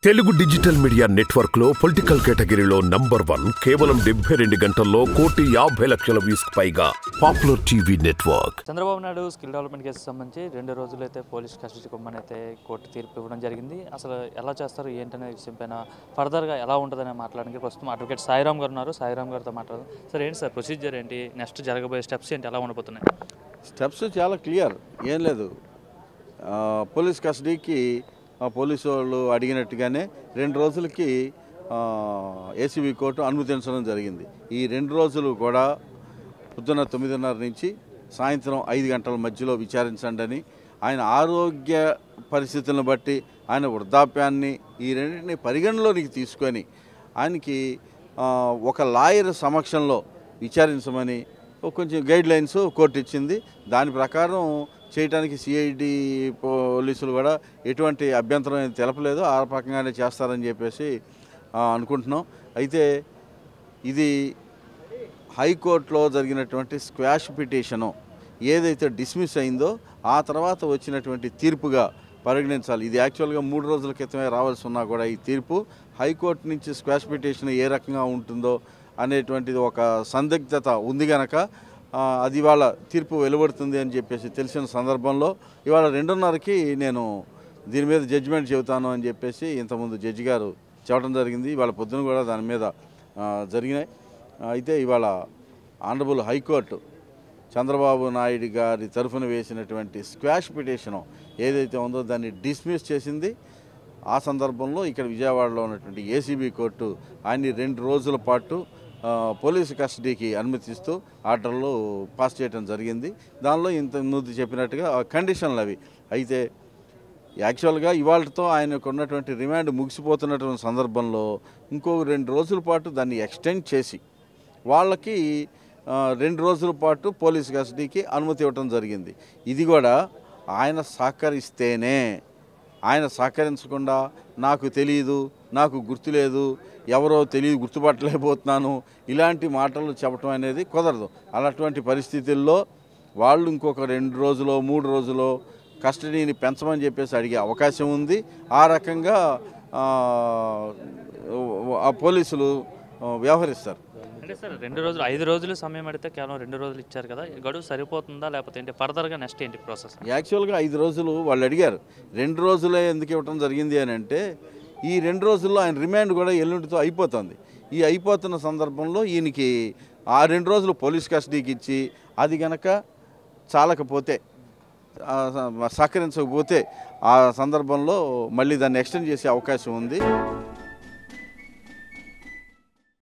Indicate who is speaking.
Speaker 1: Telugu digital media network లో political కేటగిరీలో number one కేవలం డెబ్బై రెండు గంటల్లో కోటి యాభై లక్షల వ్యూస్ పైగా popular TV network
Speaker 2: Chandrababu Naidu skill development case సంబంధించి రెండు రోజులు అయితే పోలీస్ కస్టడీ కొమ్మని అయితే కోర్టు తీర్పు ఇవ్వడం జరిగింది అసలు ఎలా చేస్తారు ఏంటనే విషయం పైన ఫర్దర్గా ఎలా ఉంటుందని మాట్లాడడానికి ప్రస్తుతం అడ్వకేట్ సాయిరామ్ గారు ఉన్నారు సాయిరామ్ గారితో మాట్లాడదాం సార్ ఏంటి సార్ ప్రొసీజర్ ఏంటి నెక్స్ట్ జరగబోయే స్టెప్స్ ఏంటి ఎలా ఉండబోతున్నాయి
Speaker 3: స్టెప్స్ చాలా క్లియర్ ఏం లేదు ఆ, పోలీస్ కస్టడీకి ఆ, పోలీసు వాళ్ళు అడిగినట్టుగానే రెండు రోజులకి ఏసీబీ కోర్టు అనుమతించడం జరిగింది ఈ రెండు రోజులు కూడా పొద్దున్న తొమ్మిదిన్నర నుంచి సాయంత్రం ఐదు గంటల మధ్యలో విచారించండి అని ఆయన ఆరోగ్య పరిస్థితులను బట్టి ఆయన వృద్ధాప్యాన్ని ఈ రెండింటిని పరిగణలోనికి తీసుకొని ఆయనకి ఆ, ఒక లాయర్ సమక్షంలో విచారించమని కొంచెం గైడ్ లైన్స్ కోర్టు ఇచ్చింది దాని ప్రకారం చేయడానికి సిఐడి పోలీసులు కూడా ఎటువంటి అభ్యంతరం ఏం తెలపలేదు ఆ రకంగానే చేస్తారని చెప్పేసి ఆ, అనుకుంటున్నాం అయితే ఇది హైకోర్టులో జరిగినటువంటి స్క్వాష్ పిటిషను ఏదైతే డిస్మిస్ అయిందో ఆ తర్వాత వచ్చినటువంటి తీర్పుగా పరిగణించాలి ఇది యాక్చువల్గా మూడు రోజుల క్రితమే రావాల్సి ఉన్నా కూడా ఈ తీర్పు హైకోర్టు నుంచి స్క్వాష్ పిటిషన్ ఏ రకంగా ఉంటుందో అనేటువంటిది ఒక సందిగ్ధత ఉంది గనక ఆ, అది ఇవాళ తీర్పు వెలువడుతుంది అని చెప్పేసి తెలిసిన సందర్భంలో ఇవాళ రెండున్నరకి నేను దీని మీద జడ్జిమెంట్ చెబుతాను అని చెప్పేసి ఇంతకుముందు జడ్జి గారు చెప్పడం జరిగింది ఇవాళ పొద్దున కూడా దాని మీద ఆ, జరిగినాయి అయితే ఇవాళ ఆనరబుల్ హైకోర్టు చంద్రబాబు నాయుడు గారి తరఫున వేసినటువంటి స్క్వాష్ పిటిషను ఏదైతే ఉందో దాన్ని డిస్మిస్ చేసింది ఆ సందర్భంలో ఇక్కడ విజయవాడలో ఉన్నటువంటి ఏసీబీ కోర్టు ఆయన్ని రెండు రోజుల పాటు ఆ, పోలీసు కస్టడీకి అనుమతిస్తూ ఆర్డర్లు పాస్ చేయడం జరిగింది దానిలో ఇంత ముందు చెప్పినట్టుగా ఆ కండిషన్లు అవి అయితే యాక్చువల్గా ఇవాళతో ఆయనకు ఉన్నటువంటి రిమాండ్ ముగిసిపోతున్నటువంటి సందర్భంలో ఇంకో రెండు రోజుల పాటు దాన్ని ఎక్స్టెండ్ చేసి వాళ్ళకి ఆ, రెండు రోజుల పాటు పోలీస్ కస్టడీకి అనుమతి ఇవ్వటం జరిగింది ఇది కూడా ఆయన సహకరిస్తేనే ఆయన సహకరించకుండా నాకు తెలియదు నాకు గుర్తులేదు ఎవరో తెలియదు గుర్తుపట్టలేకపోతున్నాను ఇలాంటి మాటలు చెప్పడం అనేది కుదరదు అలాంటి పరిస్థితుల్లో వాళ్ళు ఇంకొక రెండు రోజులో మూడు రోజులో కస్టడీని పెంచమని చెప్పేసి అడిగే అవకాశం ఉంది ఆ రకంగా ఆ, ఆ పోలీసులు ఆ, వ్యవహరిస్తారు
Speaker 2: అంటే సార్ రెండు రోజులు ఐదు రోజులు సమయం అడిగితే కేవలం రెండు రోజులు ఇచ్చారు కదా ఈ గడువు సరిపోతుందా లేకపోతే ఏంటి ఫర్దర్గా నెక్స్ట్ ఏంటి ప్రాసెస్
Speaker 3: యాక్చువల్గా ఐదు రోజులు వాళ్ళు అడిగారు రెండు రోజులే ఎందుకు ఇవ్వటం జరిగింది అని అంటే ఈ రెండు రోజుల్లో ఆయన రిమాండ్ కూడా ఎల్లుండితో అయిపోతుంది ఈ అయిపోతున్న సందర్భంలో ఈయనకి ఆ రెండు రోజులు పోలీస్ కస్టడీకి ఇచ్చి అది గనక చాలకపోతే ఆ, సహకరించకపోతే ఆ సందర్భంలో మళ్ళీ దాన్ని ఎక్స్టెండ్ చేసే అవకాశం ఉంది